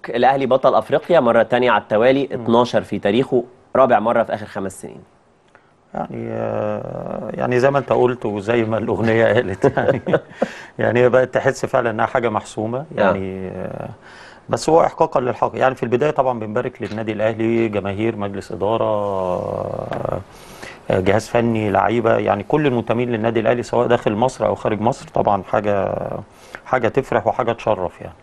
الاهلي بطل افريقيا مره تانية على التوالي 12 في تاريخه رابع مره في اخر خمس سنين يعني آه، يعني زي ما انت قلت وزي ما الاغنيه قالت يعني يعني هي بقت تحس فعلا انها حاجه محسومه يعني آه، بس هو احقاقا للحق يعني في البدايه طبعا بنبارك للنادي الاهلي جماهير مجلس اداره آه، آه، جهاز فني لعيبه يعني كل المنتمين للنادي الاهلي سواء داخل مصر او خارج مصر طبعا حاجه حاجه تفرح وحاجه تشرف يعني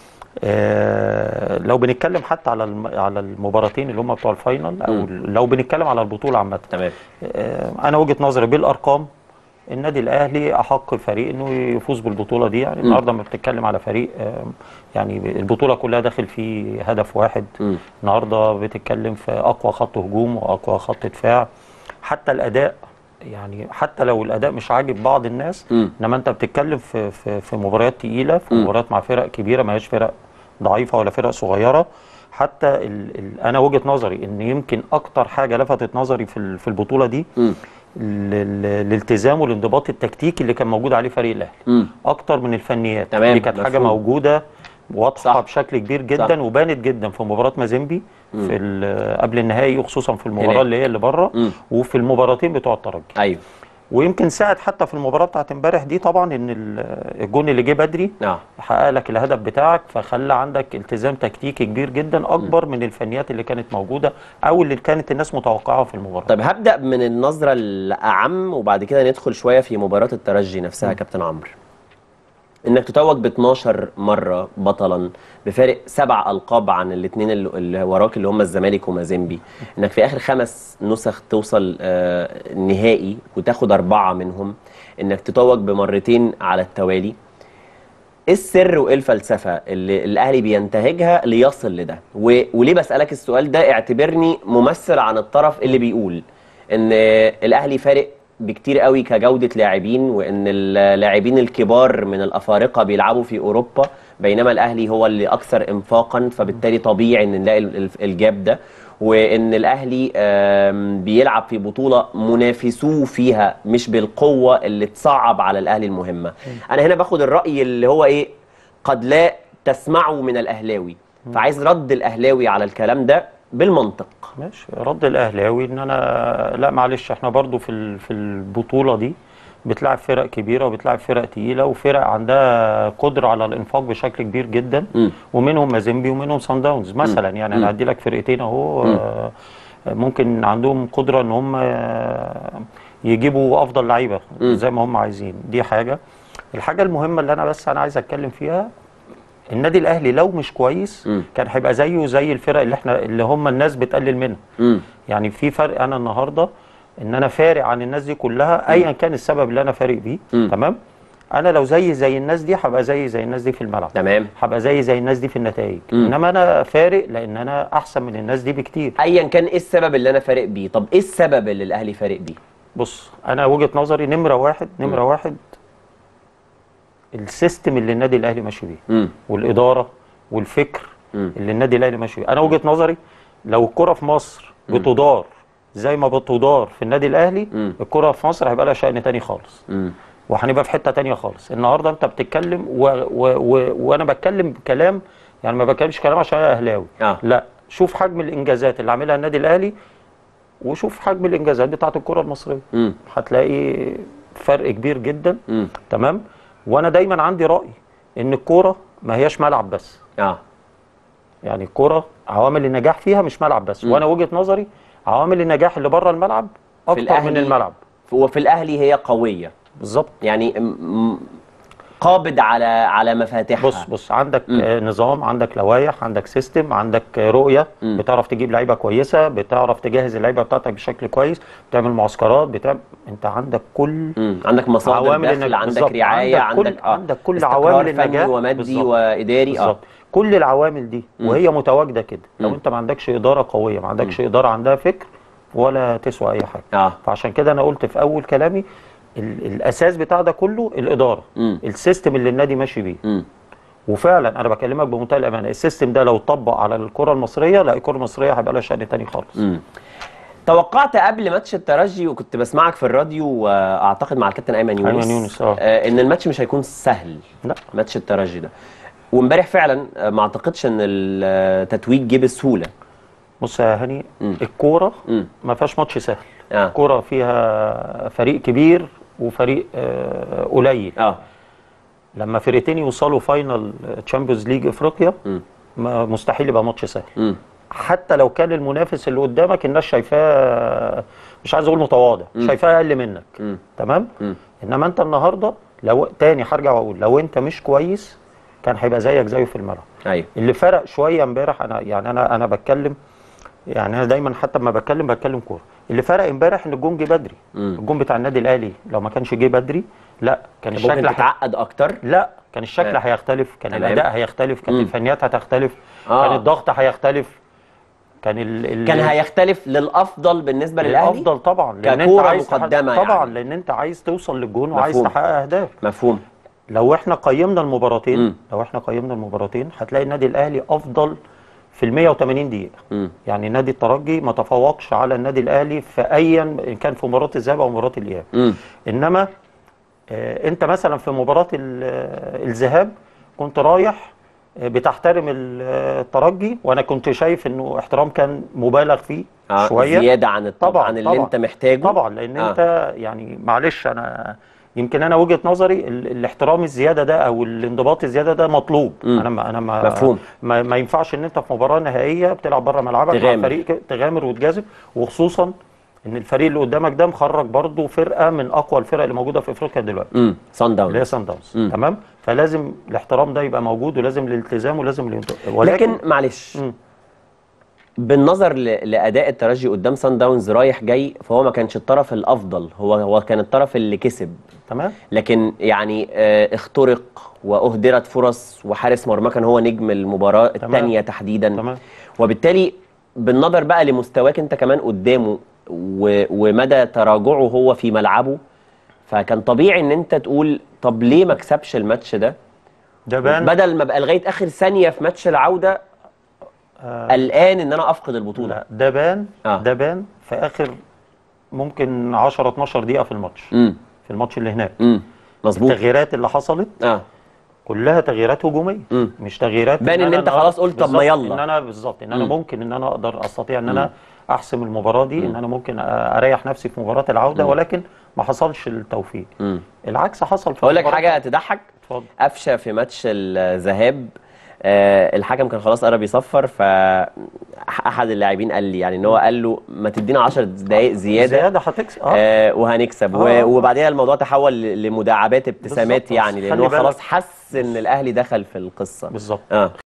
آه، لو بنتكلم حتى على الم- على المباراتين اللي هم بتوع الفاينل او لو بنتكلم على البطوله عامه تمام آه، انا وجهه نظري بالارقام النادي الاهلي احق فريق انه يفوز بالبطوله دي يعني النهارده لما بتتكلم على فريق آه، يعني البطوله كلها داخل فيه هدف واحد مم. النهارده بتتكلم في اقوى خط هجوم واقوى خط دفاع حتى الاداء يعني حتى لو الاداء مش عاجب بعض الناس مم. انما انت بتتكلم في في في مباريات تقيله في مباريات مع فرق كبيره ما هيش فرق ضعيفه ولا فرق صغيره حتى ال ال انا وجهه نظري ان يمكن اكتر حاجه لفتت نظري في ال- في البطوله دي مم. ال- ال- الالتزام والانضباط التكتيكي اللي كان موجود عليه فريق الاهلي مم. اكتر من الفنيات تمام، دي كانت حاجه مفهوم. موجوده واضحه صح. بشكل كبير جدا صح. وبانت جدا في مباراه مازيمبي في ال- قبل النهائي وخصوصا في المباراه هناك. اللي هي اللي بره مم. وفي المباراتين بتوع الترجي ايوه ويمكن ساعد حتى في المباراه بتاعت امبارح دي طبعا ان ال- الجون اللي جه بدري اه حقق لك الهدف بتاعك فخلى عندك التزام تكتيكي كبير جدا اكبر من الفنيات اللي كانت موجوده او اللي كانت الناس متوقعها في المباراه طيب هبدا من النظره الاعم وبعد كده ندخل شويه في مباراه الترجي نفسها يا كابتن عمرو انك تتوج ب 12 مره بطلا بفارق سبع القاب عن الاثنين اللي اللي وراك اللي هم الزمالك ومازيمبي انك في اخر خمس نسخ توصل آه، نهائي وتاخد اربعه منهم انك تتوج بمرتين على التوالي ايه السر وايه الفلسفه اللي الاهلي بينتهجها ليصل لده و... وليه بسالك السؤال ده اعتبرني ممثل عن الطرف اللي بيقول ان الاهلي فارق بكتير قوي كجوده لاعبين وان اللاعبين الكبار من الافارقه بيلعبوا في اوروبا بينما الاهلي هو اللي اكثر انفاقا فبالتالي طبيعي ان نلاقي ال- ال- الجاب ده وان الاهلي آم، بيلعب في بطوله منافسوه فيها مش بالقوه اللي تصعب على الاهلي المهمه انا هنا باخد الراي اللي هو ايه قد لا تسمعه من الاهلاوي فعايز رد الاهلاوي على الكلام ده بالمنطق ماشي رد الاهلاوي ان انا لا معلش احنا برضو في ال- في البطوله دي بتلعب فرق كبيره وبتلعب فرق تقيله وفرق عندها قدره على الانفاق بشكل كبير جدا مم. ومنهم مازيمبي ومنهم سان داونز مثلا يعني انا هدي لك فرقتين اهو آه، ممكن عندهم قدره ان هم آه، يجيبوا افضل لعيبه زي ما هم عايزين دي حاجه الحاجه المهمه اللي انا بس انا عايز اتكلم فيها النادي الاهلي لو مش كويس مم. كان هيبقى زيه زي الفرق اللي احنا اللي هم الناس بتقلل منها مم. يعني في فرق انا النهارده ان انا فارق عن الناس دي كلها ايا كان السبب اللي انا فارق بيه مم. تمام انا لو زي زي الناس دي هبقى زي زي الناس دي في الملعب تمام هبقى زي زي الناس دي في النتائج مم. انما انا فارق لان انا احسن من الناس دي بكتير ايا كان ايه السبب اللي انا فارق بيه طب ايه السبب اللي الاهلي فارق بيه بص انا وجهه نظري نمره واحد نمره واحد السيستم اللي النادي الاهلي ماشي بيه مم. والاداره والفكر مم. اللي النادي الاهلي ماشي بيه انا وجهه نظري لو الكره في مصر بتدار زي ما بتدار في النادي الاهلي مم. الكره في مصر هيبقى لها شأن تاني خالص مم. وهنبقى في حته تانية خالص النهارده انت بتتكلم و... و... و... وانا بتكلم بكلام يعني ما بتكلمش كلام عشان انا اهلاوي آه. لا شوف حجم الانجازات اللي عاملها النادي الاهلي وشوف حجم الانجازات بتاعه الكره المصريه مم. هتلاقي فرق كبير جدا مم. تمام وانا دايما عندي راي ان الكوره ما هياش ملعب بس اه يعني الكوره عوامل النجاح فيها مش ملعب بس وانا وجهه نظري عوامل النجاح اللي بره الملعب اكتر من الملعب وفي الاهلي هي قويه بالظبط يعني م- م- قابض على على مفاتيحها بص بص عندك آه، نظام عندك لوائح عندك سيستم عندك آه، رؤيه مم. بتعرف تجيب لعيبه كويسه بتعرف تجهز اللعيبه بتاعتك بشكل كويس بتعمل معسكرات بتعمل انت عندك كل مم. عندك مصادر عوامل دخل النجاح. عندك بالظبط. رعايه عندك كل- عندك آه. عندك كل استقرار عوامل فني النجاح. ومادي بالظبط. واداري اه بالظبط كل العوامل دي وهي متواجده كده لو مم. انت ما عندكش اداره قويه ما عندكش اداره عندها فكر ولا تسوى اي حاجه اه فعشان كده انا قلت في اول كلامي ال- الاساس بتاع ده كله الاداره مم. السيستم اللي النادي ماشي بيه مم. وفعلا انا بكلمك بمنتهى الامانه السيستم ده لو اتطبق على الكره المصريه لا الكره المصريه هيبقى لها شأن تاني خالص مم. توقعت قبل ماتش الترجي وكنت بسمعك في الراديو واعتقد مع الكابتن ايمن يونس أيمن يونس، آه. ان الماتش مش هيكون سهل لا ماتش الترجي ده وامبارح فعلا آه، ما اعتقدش ان التتويج جه بسهوله بص يا هاني مم. الكوره مم. ما فيهاش ماتش سهل اه الكوره فيها فريق كبير وفريق آه، قليل اه لما فرقتين يوصلوا فاينل تشامبيونز ليج افريقيا مم. ما- مستحيل يبقى ماتش سهل مم. حتى لو كان المنافس اللي قدامك الناس شايفاه مش عايز اقول متواضع شايفاه اقل منك مم. تمام مم. انما انت النهارده لو تاني هرجع واقول لو انت مش كويس كان هيبقى زيك زيه في الملعب ايوه اللي فرق شويه امبارح انا يعني انا انا بتكلم يعني انا دايما حتى لما بتكلم بتكلم كوره اللي فرق امبارح ان الجون جه بدري مم. الجون بتاع النادي الاهلي لو ما كانش جه بدري لا كان ممكن الشكل ح- تتعقد اكتر لا كان الشكل آه. هيختلف كان تمام. الاداء هيختلف كانت مم. الفنيات هتختلف آه. كان الضغط هيختلف كان ال... ال... كان هيختلف للافضل بالنسبه للاهلي الافضل طبعا لان انت ككورة عايز تح- مقدمة طبعا يعني. لان انت عايز توصل للجون وعايز مفهوم. تحقق اهداف مفهوم لو احنا قيمنا المباراتين مم. لو احنا قيمنا المباراتين هتلاقي النادي الاهلي افضل في ال 180 دقيقه مم. يعني نادي الترجي ما تفوقش على النادي الاهلي في ايا إن كان في مباراه الذهاب او مباراه الاياب مم. انما آه، انت مثلا في مباراه ال- آه، الذهاب كنت رايح آه، بتحترم ال- آه، الترجي وانا كنت شايف انه احترام كان مبالغ فيه آه شويه زياده عن الطبع طبعاً، عن اللي طبعاً. انت محتاجه طبعا لان آه. انت يعني معلش انا يمكن انا وجهه نظري ال- الاحترام الزياده ده او الانضباط الزياده ده مطلوب مم. انا ما انا ما مفهوم. ما, ما ينفعش ان انت في مباراه نهائيه بتلعب بره ملعبك تغامر. مع فريق ك- تغامر وتجازف وخصوصا ان الفريق اللي قدامك ده مخرج برضه فرقه من اقوى الفرق اللي موجوده في افريقيا دلوقتي امم صن اللي هي داونز سان داونز مم. تمام فلازم الاحترام ده يبقى موجود ولازم الالتزام ولازم الانضباط لكن معلش مم. بالنظر ل- لاداء الترجي قدام سان داونز رايح جاي فهو ما كانش الطرف الافضل هو هو كان الطرف اللي كسب تمام لكن يعني آه، اخترق واهدرت فرص وحارس مرمى كان هو نجم المباراه تمام. الثانيه تحديدا تمام وبالتالي بالنظر بقى لمستواك انت كمان قدامه و... ومدى تراجعه هو في ملعبه فكان طبيعي ان انت تقول طب ليه ما كسبش الماتش ده ده بان بدل ما ابقى لغايه اخر ثانيه في ماتش العوده آه قلقان ان انا افقد البطوله لا ده بان آه. ده بان في اخر ممكن 10 12 دقيقه في الماتش امم في الماتش اللي هناك امم مظبوط التغييرات اللي حصلت اه كلها تغييرات هجوميه مم. مش تغييرات بان ان أنا انت النهاردة- خلاص قلت طب ما بالظبط، يلا. ان انا بالظبط ان انا مم. ممكن ان انا اقدر استطيع ان انا احسم المباراه دي ان انا ممكن اريح نفسي في مباراه العوده ولكن ما حصلش التوفيق امم العكس حصل في اقول لك مباراة- حاجه تضحك اتفضل قفشه في ماتش الذهاب آه الحكم كان خلاص قرب يصفر فاحد اللاعبين قال لي يعني ان هو قال له ما تدينا 10 دقائق زياده زياده هتكسب اه آه وهنكسب و- آه. وبعديها الموضوع تحول ل- لمداعبات ابتسامات بالظبط. يعني خلي لان هو بالك. خلاص حس ان الاهلي دخل في القصه بالظبط اه